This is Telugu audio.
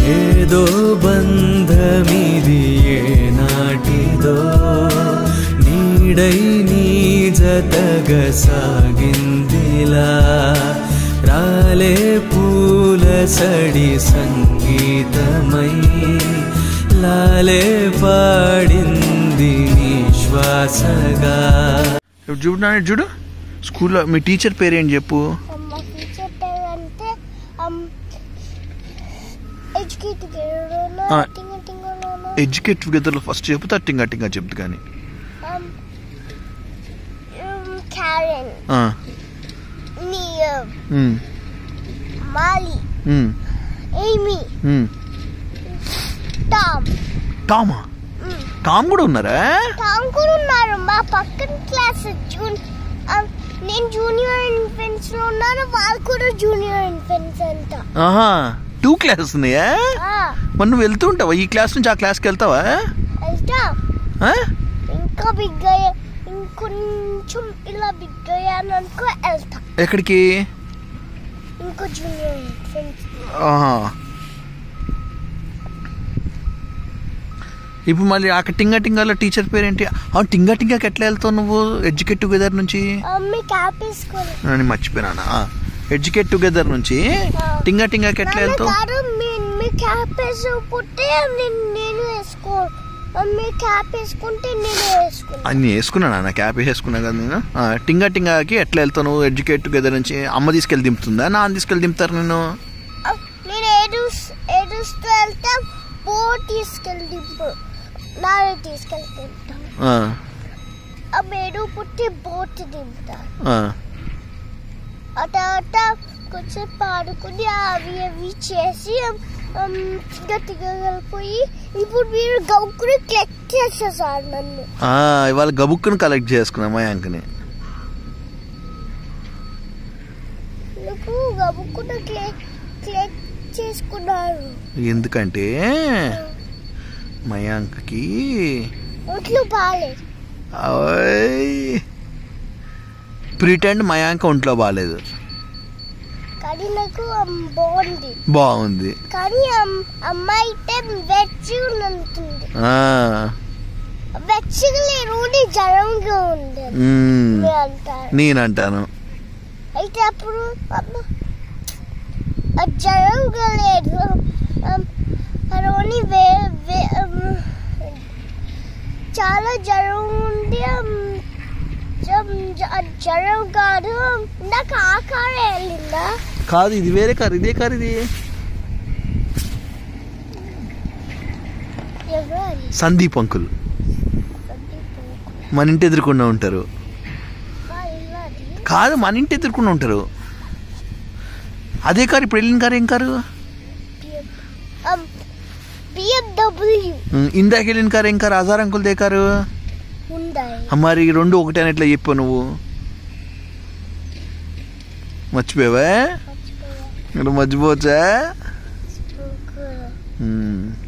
ఏదో బంధమిది ఏనాటిదో నీడై నీ జతగ సాగిందిలా రాలే పూల సడి సంగీతమై లాలే పాడింది నీ శ్వాసగా ఇప్పుడు చూడు నాన్న చూడు స్కూల్లో మీ టీచర్ పేరేంటి చెప్పు మా టీచర్ పేరు అంటే ఎడ్యుకేట్ ఆ. టింగ టింగ ఎడ్యుకేట్ టుగెదర్లో ఫస్ట్ చెప్పు తట్టింగా టింగా చెప్తు కానీ క్యారెన్ ఆ, నియమ్ ఉమ్, మాలి ఉమ్, ఏమీ ఉమ్. టామ్ టామా టామ్ కూడా ఉన్నారా టామ్ కూడా ఉన్నారు మా పక్కన క్లాస్ జూన్ నేను జూనియర్ ఇన్ఫెన్స్ లో ఉన్నాను వాళ్ళు కూడా జూనియర్ ఇన్ఫెన్స్ అంట ఆహా టూ క్లాసెస్ ఉన్నాయా ఆ, మరి నువ్వు వెళ్తూ ఉంటావా ఈ క్లాస్ నుంచి ఆ క్లాస్కి వెళ్తావా వెళ్తా ఆ? ఇంకా బిగ్ అయ్యా ఇంకొంచెం ఇలా బిగ్ అయ్యాను అనుకో వెళ్తా ఎక్కడికి ఇంకో జూనియర్ ఇన్ఫెన్స్ ఆహా. ఇప్పుడు మళ్ళీ అక్కడ టింగా టింగాలో టీచర్ పేరేంటి ఆ టింగా టింగాకి ఎట్లా వెళ్తావు నువ్వు ఎడ్యుకేట్ టుగెదర్ నుంచి మీ క్యాప్ వేసుకోవాలి నేను మర్చిపోయినా ఎడ్యుకేట్ టుగెదర్ నుంచి టింగా టింగాకి ఎట్లా వెళ్తావు కాదు మీ మీ క్యాప్ వేసుకుంటే నేను నేను వేసుకో మీ క్యాప్ వేసుకుంటే నేను వేసుకున్నాను అన్ని వేసుకున్నాను నా క్యాప్ వేసుకున్నా కదా నేను ఆ, టింగా టింగాకి ఎట్లా వెళ్తావు నువ్వు ఎడ్యుకేట్ టుగెదర్ నుంచి అమ్మ తీసుకెళ్ళి దింపుతుందా నాన్న తీసుకెళ్ళి దింపుతారు నేను నేను ఏడుస్ ఏడుస్తూ వెళ్తే బోట్ తీసుకెళ్ళి దింపు నాన్న తీసుకెళ్ళి దింపుతాను ఆ, ఆ మేడు పుట్టి బోట్ దింపుతాను ఆ. ఆ తర్వాత కొంచెం పాడుకుని అవి అవి చేసి గట్టిగా కలిపోయి ఇప్పుడు మీరు గౌకుని క్లెక్ చేసేసారు నన్ను ఆ, ఇవాళ గబుక్కును కలెక్ట్ చేసుకున్నా మయాంక్ని నాకు గబుక్కున క్లే క్లెక్ చేసుకున్నారు ఎందుకంటే మయాంక్కి ఒట్లు బాగాలేదు ప్రిటెండ్ మయాంక్ ఒంట్లో బాగాలేదు కానీ నాకు అమ్, బాగుంది బాగుంది కానీ అమ్- అమ్మాయి అయితే వెచ్చగా ఉంటుంది ఆ, వెచ్చగా లేరు నీ జ్వరంగా ఉంది అని మ్మ్. మీరు అంటారు నేనంటాను అయితే అప్పుడు అమ్మ ఆ జ్వరంగా లేదు అమ్, రోని వే వే- అమ్, చాలా జ్వరం ఉంది అమ్, జం- జ- ఆ జ్వరం కాదు నాకు ఆకారం వెళ్ళిందా కాదు ఇది వేరే కారు ఇదే కారు ఇది ఎవరు అది? సందీప్ అంకుల్ మన ఇంటి ఎదురుకుండా ఉంటారు మా ఇల్లు అది కాదు మన ఇంటి ఎదురుకుండా ఉంటారు అదే కారు ఇప్పుడు వెళ్ళిన కారు ఏం కారు బిఎండబ్ల్యూ ఉమ్, ఇందాక వెళ్ళిన కారు ఏం కారు అజార్ అంకుల్ దే కారు ఉండాయి ఆ, మరి ఈ రెండు ఒకటే అని ఎట్లా చెప్పావు నువ్వు మర్చిపోయావా మర్చిపోయా మీరు మర్చిపోవచ్చా స్పూకు. ఉమ్.